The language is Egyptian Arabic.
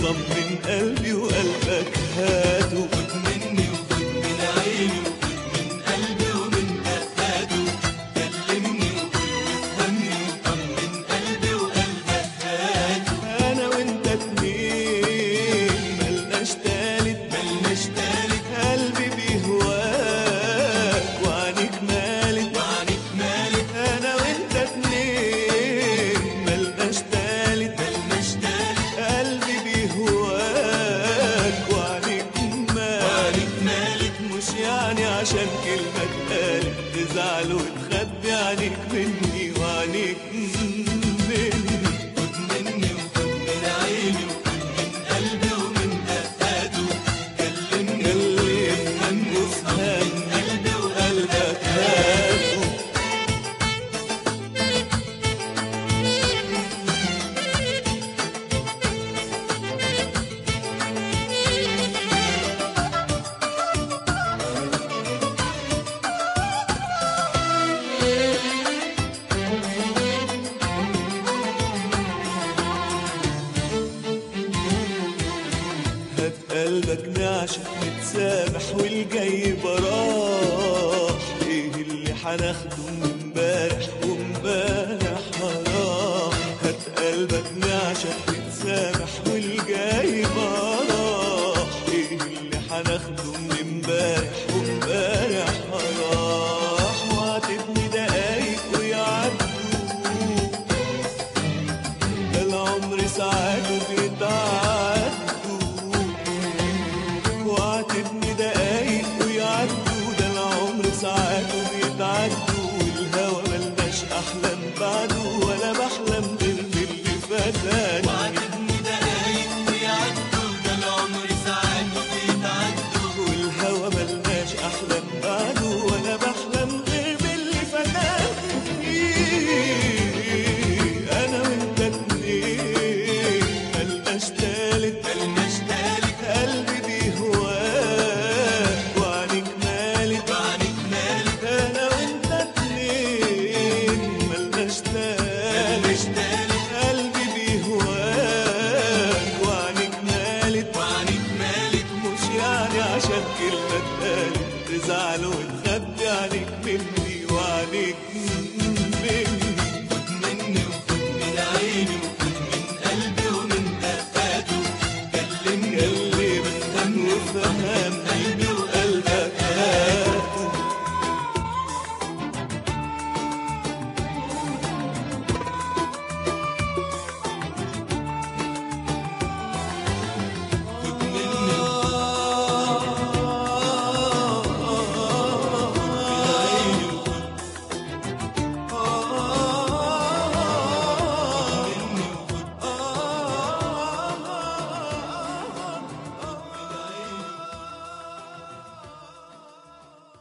طمن قلبي وقلبك هاته خد مني وخد من عيني وخد من قلبي ومن دقاته كلمني وقول وافهمني وطمن قلبي وقلبك هاته انا وانت اتنين ملناش تالت ملناش تالت قلبي بيهواك وعنيك مالت وعنيك مالك انا وانت اتنين ملناش تالت ملناش تالت قلبي بيهواك وعنيك مالت وعنيك مالك مش يعني عشان كلمة اتقالت تزعل وتخبي عنيك مني وعنيك مني خد مني وخد من عيني وخد من قلبي ومن دقاته كلمني اللي وافهمني وافهم قلبي وقلبك قلبك هاته هات قلبك نعشق نتسامح والجاي براح ايه اللي هناخده من امبارح وامبارح راح هات قلبك نعشق نتسامح